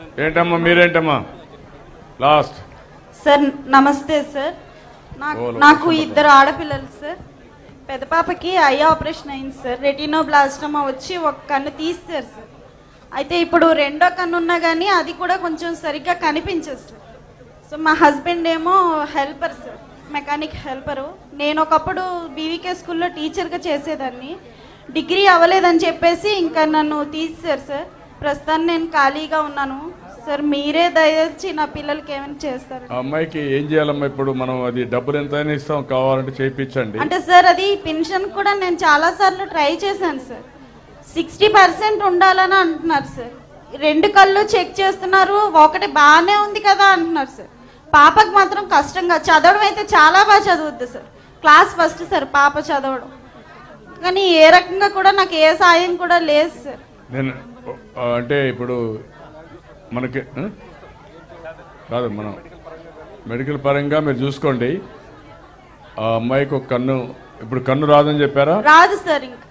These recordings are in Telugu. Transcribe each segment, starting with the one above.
ఏంటమ్మా మీరేంటమ్మా లాస్ట్ సార్ నమస్తే సార్ నాకు ఓ, నాకు లోకేష్ ఇద్దరు ఆడపిల్లలు సార్ పెద్ద పాపకి ఐ ఆపరేషన్ అయింది సార్ రెటినోబ్లాస్టమా వచ్చి ఒక కన్ను తీస్తారు సార్ అయితే ఇప్పుడు రెండో కన్ను ఉన్నా కానీ అది కూడా కొంచెం సరిగ్గా కనిపించదు సార్ సో మా హస్బెండ్ ఏమో హెల్పర్ సార్ మెకానిక్ హెల్పరు నేను ఒకప్పుడు బీవీకే స్కూల్లో టీచర్గా చేసేదాన్ని డిగ్రీ అవ్వలేదని చెప్పేసి ఇంకా నన్ను తీసేశారు సార్ ప్రస్తుతాన్ని నేను ఖాళీగా ఉన్నాను సార్ మీరే దయచి నా పిల్లలకి ఏమైనా చేస్తారు ఆ అమ్మాయికి ఏం చేయాలమ్మా ఇప్పుడు మనం అది డబ్బులు ఎంతైనా ఇస్తాం కావాలంటే చేయించండి అంటే సార్ అది పెన్షన్ కూడా నేను చాలా సార్లు ట్రై చేశాను సార్ సిక్స్టీ పర్సెంట్ ఉండాలని అంటున్నారు సార్ రెండు కళ్ళు చెక్ చేస్తున్నారు ఒకటి బాగానే ఉంది కదా అంటున్నారు సార్ పాపకు మాత్రం కష్టంగా చదవడం అయితే చాలా బాగా చదువుద్ది సార్ క్లాస్ ఫస్ట్ సార్ పాప చదవడం కానీ ఏ రకంగా కూడా నాకు ఏ సాయం కూడా లేదు సార్ నేను ఆ, అంటే ఇప్పుడు మనకి ఆ? కాదు మనం మెడికల్ పరంగా మీరు చూసుకోండి ఆ అమ్మాయికి ఒక కన్ను ఇప్పుడు కన్ను రాదని చెప్పారా రాదు సార్ ఇంకా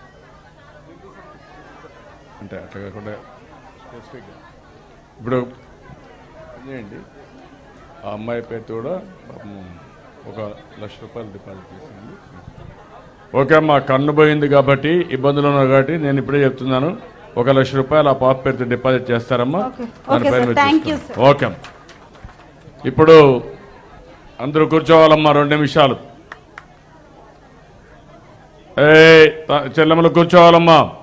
అంటే అట్లా కాకుండా specific గా. ఇప్పుడు చేయండి ఆ అమ్మాయి పేరు కూడా పాపం ఒక లక్ష రూపాయలు డిపాజిట్ చేసింది ఓకే అమ్మా కన్ను పోయింది కాబట్టి ఇబ్బందులు ఉన్నాయి కాబట్టి నేను ఇప్పుడే చెప్తున్నాను ఒక లక్ష రూపాయలు ఆ పాప పేరుతో డిపాజిట్ చేస్తారమ్మా ఓకే. దానిపైన ఓకే సార్. మీరు థ్యాంక్ యూ చూసుకోండి. ఓకే అమ్మా. ఇప్పుడు అందరూ కూర్చోవాలమ్మా రెండు నిమిషాలు ఏ చెల్లెమ్మలు కూర్చోవాలమ్మా